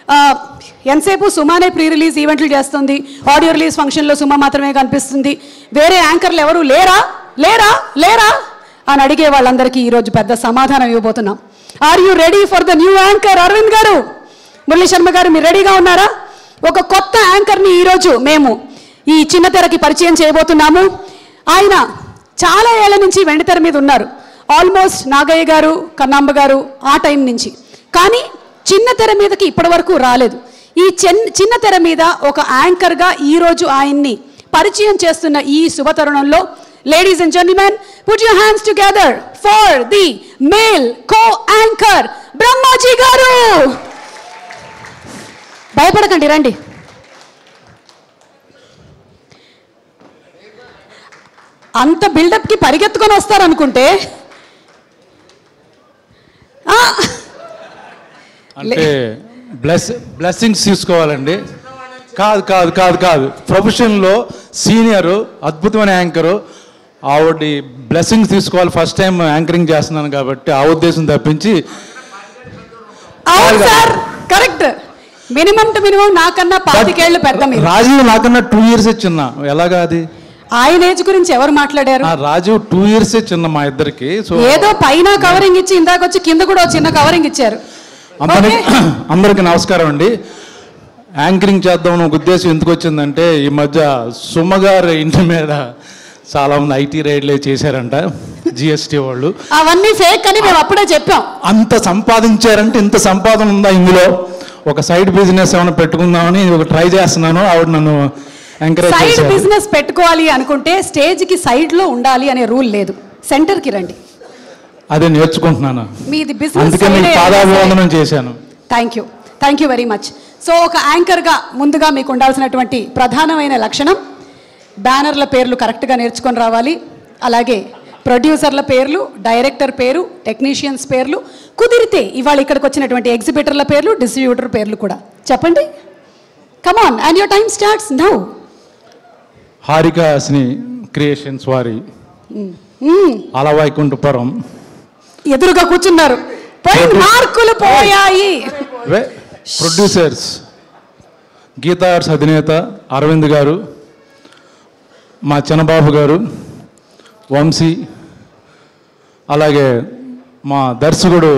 ఆ, ఎంతసేపు సుమానే pre release ఈవెంట్లు చేస్తుంది ఆడియో రిలీజ్ ఫంక్షన్లో సుమ మాత్రమే కనిపిస్తుంది వేరే యాంకర్లు ఎవరు లేరా లేరా లేరా అని అడిగే వాళ్ళందరికీ ఈరోజు పెద్ద సమాధానం ఇవ్వబోతున్నాం are you ready for the new anchor Aravind garu Murali Sharma గారు మీరు రెడీగా ఉన్నారా ఒక కొత్త యాంకర్ని ఈరోజు మేము ఈ చిన్న తెరకి పరిచయం చేయబోతున్నాము ఆయన చాలా ఏళ్ల నుంచి వెండితెర మీద ఉన్నారు ఆల్మోస్ట్ నాగయ్య గారు కన్నాంబ గారు ఆ టైం నుంచి కానీ చిన్న తెర మీదకి ఇప్పటి వరకు రాలేదు ఈ చిన్ చిన్న తెర మీద ఒక యాంకర్గా ఈరోజు ఆయన్ని పరిచయం చేస్తున్న ఈ శుభతరుణంలో ladies and gentlemen put your hands together for the male co anchor Brahmaji garu భయపడకండి రండి అంత బిల్డప్కి పరిగెత్తుకొని వస్తారనుకుంటే ఆ, అంటే బ్లెస్ బ్లెస్సింగ్స్ తీసుకోవాలండి కాదు కాదు కాదు కాదు ప్రొఫెషన్లో సీనియర్ అద్భుతమైన యాంకరు ఆవిడ బ్లెస్సింగ్స్ తీసుకోవాలి ఫస్ట్ టైం యాంకరింగ్ చేస్తున్నాను కాబట్టి ఆ ఉద్దేశం తప్పించి అవును sir correct minimum to minimum నాకన్నా పాతికేళ్లు పెద్ద మీరు రాజీవ్ నాకన్నా టూ ఇయర్స్ చిన్న ఎలాగా అది ఆయన ఏజ్ గురించి ఎవరు మాట్లాడారు ఆ రాజీవ్ టూ ఇయర్స్ చిన్న మా ఇద్దరికి సో ఏదో పైన కవరింగ్ ఇచ్చి ఇందాక వచ్చి కింద కూడా ఒక చిన్న కవరింగ్ ఇచ్చారు అందరికి ఓకే? అందరికి నమస్కారం అండి యాంకరింగ్ చేద్దామని ఒక ఉద్దేశం ఎందుకు వచ్చిందంటే ఈ మధ్య సుమ్మగారి ఇంటి మీద చాలా మంది ఐటీ రైడ్లే చేశారంట జిఎస్టీ వాళ్ళు అవన్నీ ఫేక్ అని మేము అప్పుడే చెప్పాం అంత సంపాదించారంటే ఇంత సంపాదన ఉందా ఇందులో ఒక సైడ్ బిజినెస్ ఏమైనా పెట్టుకుందామని ఒక ట్రై చేస్తున్నాను ఆవిడ నన్ను ఎంకరేజ్ సైడ్ చేశారు బిజినెస్ పెట్టుకోవాలి అనుకుంటే స్టేజ్ కి సైడ్ లో ఉండాలి అనే రూల్ లేదు సెంటర్ కి రండి అదే నేర్చుకుంటున్నాను మీది అందుకే మీకు బిజినెస్ పాదాభివందనం చేశాను thank you thank you very much so ఒక యాంకర్గా ముందుగా మీకు ఉండాల్సినటువంటి ప్రధానమైన లక్షణం బ్యానర్ల పేర్లు కరెక్ట్గా నేర్చుకొని రావాలి అలాగే ప్రొడ్యూసర్ల పేర్లు డైరెక్టర్ పేరు టెక్నీషియన్స్ పేర్లు కుదిరితే ఇవాళ ఇక్కడికి వచ్చినటువంటి ఎగ్జిబిటర్ల పేర్లు డిస్ట్రిబ్యూటర్ పేర్లు కూడా చెప్పండి come on and your time starts now Haarika Hassine Creations వారి అలవైకుంఠపురం ఎదురుగా కూర్చున్నారు పోయి మార్కులు పోయాయి వే ప్రొడ్యూసర్స్ గీతా ఆర్ట్స్ అధినేత అరవింద్ గారు మా చిన్నబాబు గారు వంశీ అలాగే మా దర్శకుడు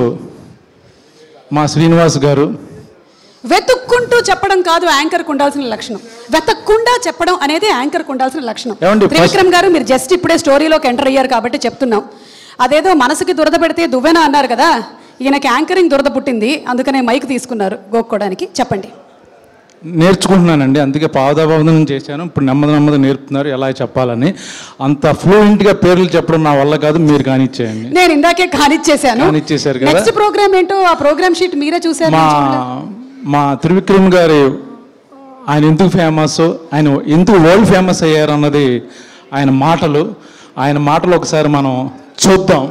మా శ్రీనివాస్ గారు వెతుక్కుంటూ చెప్పడం కాదు యాంకర్కు ఉండాల్సిన లక్షణం వెతక్కుండా చెప్పడం అనేది యాంకర్కు ఉండాల్సిన లక్షణం ఏమండి, ఫస్ట్- త్రివిక్రమ్ గారు మీరు జస్ట్ ఇప్పుడే స్టోరీలోకి ఎంటర్ అయ్యారు కాబట్టి చెప్తున్నాం అదేదో మనసుకి దురద పెడితే దువ్వెన అన్నారు కదా ఈయనకి యాంకరింగ్ దురద పుట్టింది అందుకనే మైక్ తీసుకున్నారు గోక్కోవడానికి చెప్పండి నేర్చుకుంటున్నానండి అందుకే పాదాభావనం చేశాను ఇప్పుడు నెమ్మది నెమ్మది నేర్పుతున్నారు ఎలా చెప్పాలని అంత ఫ్లూయెంట్గా పేర్లు చెప్పడం నా వల్ల కాదు మీరు కానిచ్చేయండి నేను ఇందాకే కానిచ్చేసాను కానిచ్చేశారు కదా. నెక్స్ట్ ప్రోగ్రామ్ ఏంటో ఆ ప్రోగ్రామ్ షీట్ మీరే చూసారు మా మా త్రివిక్రమ్ గారి ఆయన ఎందుకు ఫేమస్ ఆయన ఎందుకు వరల్డ్ ఫేమస్ అయ్యారు అన్నది ఆయన మాటలు ఆయన మాటలు ఒకసారి మనం చూద్దాం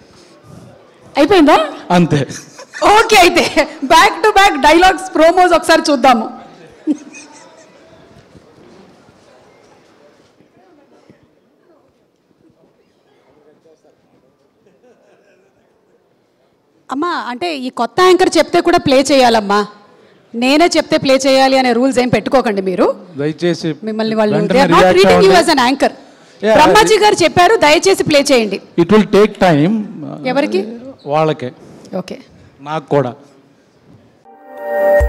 అయిపోయిందా అంతే ఓకే అయితే back to back dialogues promos ఒకసారి చూద్దాము అమ్మా అంటే ఈ కొత్త యాంకర్ చెప్తే కూడా ప్లే చేయాలమ్మా నేనే చెప్తే ప్లే చేయాలి అనే రూల్స్ ఏం పెట్టుకోకండి మీరు దయచేసి మిమ్మల్ని వాళ్ళు వెంటనే నాట్ react ట్రీటింగ్ యూ అవ్వండి. As an anchor Yeah, Brahmaji garu చెప్పారు దయచేసి ప్లే చేయండి ఇట్ విల్ టేక్ టైం ఎవరికి వాళ్ళకే ఓకే నాకు కూడా